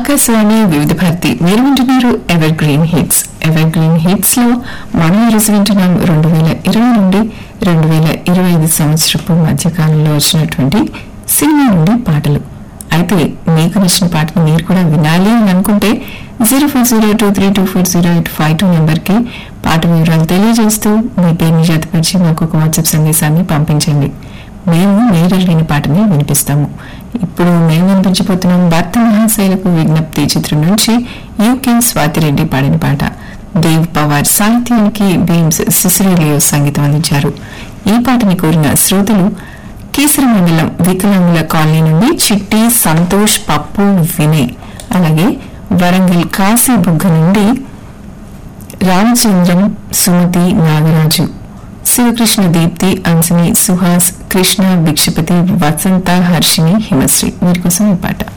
ఆకాశవాణి వివిధ భారతి మీరు వింటున్నారు evergreen hits evergreen hits లో మనం ఈరోజు వింటున్నాం రెండు వేల ఇరవై నుండి రెండు వేల ఇరవై ఐదు సంవత్సరపు మధ్యకాలంలో వచ్చినటువంటి సినిమా నుండి పాటలు అయితే మీకు నచ్చిన పాటను మీరు కూడా వినాలి అని అనుకుంటే zero four zero two three two four zero eight five two నెంబర్కి పాట వివరాలు తెలియజేస్తూ మీ పేరుని జతపరిచి మాకు ఒక వాట్సాప్ సందేశాన్ని పంపించండి మేము మీరు అడిగిన పాటని వినిపిస్తాము ఇప్పుడు మేము వినిపించబోతున్నాం భర్త మహాశైలకు విజ్ఞప్తి చిత్రం నుంచి యూకే స్వాతిరెడ్డి పాడిన పాట దేవ్ పవార్ సాహిత్యానికి బీమ్స్ సిసిరేలియో సంగీతం అందించారు ఈ పాటని కోరిన శ్రోతలు కేసర మండలం వికలాంగుల కాలనీ నుండి చిట్టి సంతోష్ పప్పు వినయ్ అలాగే వరంగల్ కాశీ బుగ్గ నుండి రామచంద్రం సుమతి నాగరాజు శివకృష్ణ దీప్తి అంశని సుహాస్ కృష్ణ భిక్షపతి వసంత హర్షిని హిమశ్రీ వీరి కోసం ఈ పాట